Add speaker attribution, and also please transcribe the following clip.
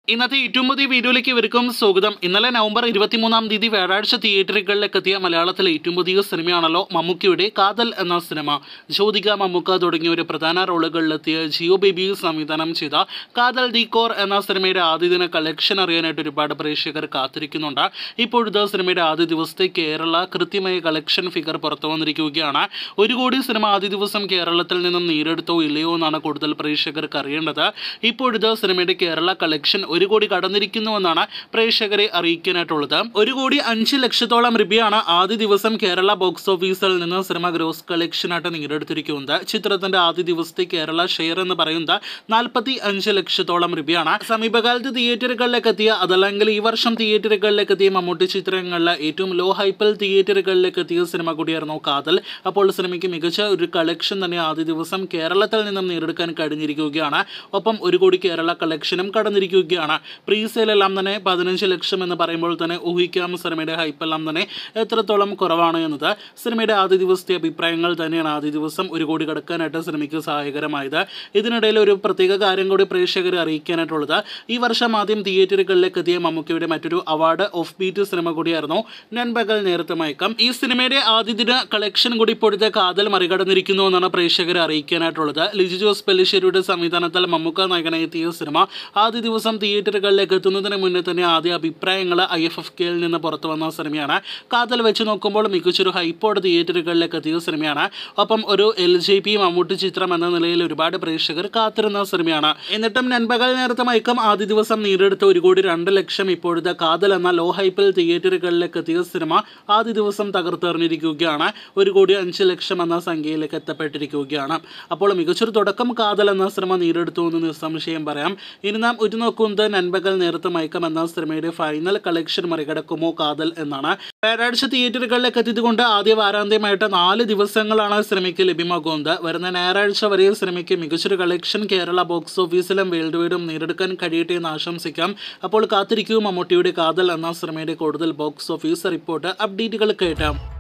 Speaker 1: ഇന്നത്തെ ഏറ്റവും പുതിയ വീഡിയോയിലേക്ക് ഇവർക്കും സ്വാഗതം ഇന്നലെ നവംബർ ഇരുപത്തിമൂന്നാം തീയതി വ്യാഴാഴ്ച തിയേറ്ററുകളിലേക്ക് എത്തിയ മലയാളത്തിലെ ഏറ്റവും പുതിയ സിനിമയാണല്ലോ മമ്മൂക്കിയുടെ കാതൽ എന്ന സിനിമ ജ്യോതിക മമ്മൂക്ക തുടങ്ങിയ ഒരു പ്രധാന റോളുകളിലെത്തിയ ജിയോ ബേബി സംവിധാനം ചെയ്ത കാതൽ ദി കോർ എന്ന സിനിമയുടെ ആദ്യ ദിന കളക്ഷൻ അറിയാനായിട്ട് ഒരുപാട് പ്രേക്ഷകർ കാത്തിരിക്കുന്നുണ്ട് ഇപ്പോഴത്തെ സിനിമയുടെ ആദ്യ ദിവസത്തെ കേരള കൃത്യമായ കളക്ഷൻ ഫിഗർ പുറത്തു വന്നിരിക്കുകയാണ് ഒരു കോടി സിനിമ ആദ്യ ദിവസം കേരളത്തിൽ നിന്നും നേരിടുത്തോ ഇല്ലയോ എന്നാണ് കൂടുതൽ പ്രേക്ഷകർക്ക് അറിയേണ്ടത് ഇപ്പോഴത്തെ സിനിമയുടെ കേരള കളക്ഷൻ ഒരു കോടി കടന്നിരിക്കുന്നുവെന്നാണ് പ്രേക്ഷകരെ അറിയിക്കാനായിട്ടുള്ളത് ഒരു കോടി അഞ്ച് ലക്ഷത്തോളം രൂപയാണ് ആദ്യ ദിവസം കേരള ബോക്സ് ഓഫീസിൽ നിന്ന് സിനിമ ഗ്രോസ് കളക്ഷനായിട്ട് നേടിയെടുത്തിരിക്കുന്നത് ചിത്രത്തിന്റെ ആദ്യ ദിവസത്തെ കേരള ഷെയർ എന്ന് പറയുന്നത് നാൽപ്പത്തി അഞ്ച് ലക്ഷത്തോളം രൂപയാണ് സമീപകാലത്ത് തിയേറ്ററുകളിലേക്ക് എത്തിയ അതല്ലെങ്കിൽ ഈ വർഷം തിയേറ്ററുകളിലേക്ക് എത്തിയ മമ്മൂട്ടി ചിത്രങ്ങളിലെ ഏറ്റവും ലോ ഹൈപ്പൽ തിയേറ്ററുകളിലേക്ക് എത്തിയ സിനിമ കൂടിയായിരുന്നു കാതൽ അപ്പോൾ സിനിമയ്ക്ക് മികച്ച ഒരു കളക്ഷൻ തന്നെ ആദ്യ ദിവസം കേരളത്തിൽ നിന്നും നേടിയെടുക്കാൻ കഴിഞ്ഞിരിക്കുകയാണ് ഒപ്പം ഒരു കോടി കേരള കളക്ഷനും കടന്നിരിക്കുകയാണ് പ്രീ സെയിലെല്ലാം തന്നെ പതിനഞ്ച് ലക്ഷം എന്ന് പറയുമ്പോൾ തന്നെ ഊഹിക്കാം സിനിമയുടെ ഹൈപ്പെല്ലാം തന്നെ എത്രത്തോളം കുറവാണ് എന്നത് സിനിമയുടെ ആദ്യ ദിവസത്തെ അഭിപ്രായങ്ങൾ തന്നെയാണ് ആദ്യ ദിവസം ഒരു കോടി കടക്കാനായിട്ട് സിനിമയ്ക്ക് സഹായകരമായത് ഇതിനിടയിൽ ഒരു പ്രത്യേക കാര്യം കൂടി പ്രേക്ഷകരെ അറിയിക്കാനായിട്ടുള്ളത് ഈ വർഷം ആദ്യം തിയേറ്ററുകളിലേക്ക് എത്തിയ മമ്മൂക്കയുടെ മറ്റൊരു അവാർഡ് ഓഫ് ബീറ്റ് സിനിമ കൂടിയായിരുന്നു നൻപകൽ നേരത്തെ മയക്കം ഈ സിനിമയുടെ ആദ്യ ദിന കളക്ഷൻ കൂടി ഇപ്പോഴത്തെ കാതൽ മറികടന്നിരിക്കുന്നു എന്നാണ് പ്രേക്ഷകരെ അറിയിക്കാനായിട്ടുള്ളത് ലിജു ജോസ് പെല്ലിശ്ശേരിയുടെ സംവിധാനത്തിൽ മമ്മൂക്ക നായകനായി എത്തിയ സിനിമ ആദ്യ ദിവസം തിയേറ്ററുകളിലേക്ക് എത്തുന്നതിന് മുന്നേ തന്നെ ആദ്യ അഭിപ്രായങ്ങൾ ഐ എഫ് എഫ് കെയിൽ നിന്ന് പുറത്തു വന്ന സിനിമയാണ് കാതൽ വെച്ച് നോക്കുമ്പോൾ മികച്ചൊരു ഹൈപ്പോട് തിയേറ്ററുകളിലേക്ക് എത്തിയ സിനിമയാണ് ഒപ്പം ഒരു എൽ ജെ പി മമ്മൂട്ടി ചിത്രം എന്ന നിലയിൽ ഒരുപാട് പ്രേക്ഷകർ കാത്തിരുന്ന സിനിമയാണ് എന്നിട്ടും നൻപകൽ നേരത്തെ മയക്കം ആദ്യ ദിവസം നേടിയെടുത്ത ഒരു കോടി രണ്ട് ലക്ഷം ഇപ്പോഴത്തെ കാതൽ എന്ന ലോ ഹൈപ്പിൽ തിയേറ്ററുകളിലേക്ക് എത്തിയ സിനിമ ആദ്യ ദിവസം തകർത്തെറിഞ്ഞിരിക്കുകയാണ് ഒരു കോടി അഞ്ച് ലക്ഷം എന്ന സംഖ്യയിലേക്ക് എത്തപ്പെട്ടിരിക്കുകയാണ് അപ്പോൾ മികച്ചൊരു തുടക്കം കാതൽ എന്ന സിനിമ നേടിയെടുത്തു എന്ന് നിസ്സംശയം പറയാം ഇനി നാം ഉറ്റുനോക്കുന്നത് നൻപകൽ നേരത്തെ മയക്കം എന്ന സിനിമയുടെ ഫൈനൽ കളക്ഷൻ മറികടക്കുമോ കാതൽ എന്നാണ് വ്യാഴാഴ്ച തിയേറ്ററുകളിലേക്ക് എത്തിയതുകൊണ്ട് ആദ്യ വാരാന്ത്യമായിട്ട് നാല് ദിവസങ്ങളാണ് സിനിമയ്ക്ക് ലഭ്യമാകുന്നത് വരുന്ന ഞായറാഴ്ച വരെ സിനിമയ്ക്ക് മികച്ചൊരു കളക്ഷൻ കേരള ബോക്സ് ഓഫീസിലും വേൾഡ് വൈഡും നേടിയെടുക്കാൻ കഴിയട്ടെ എന്ന് ആശംസിക്കാം അപ്പോൾ കാത്തിരിക്കൂ മമ്മൂട്ടിയുടെ കാതൽ എന്ന സിനിമയുടെ കൂടുതൽ ബോക്സ് ഓഫീസ് റിപ്പോർട്ട് അപ്ഡേറ്റുകൾ കേട്ടാം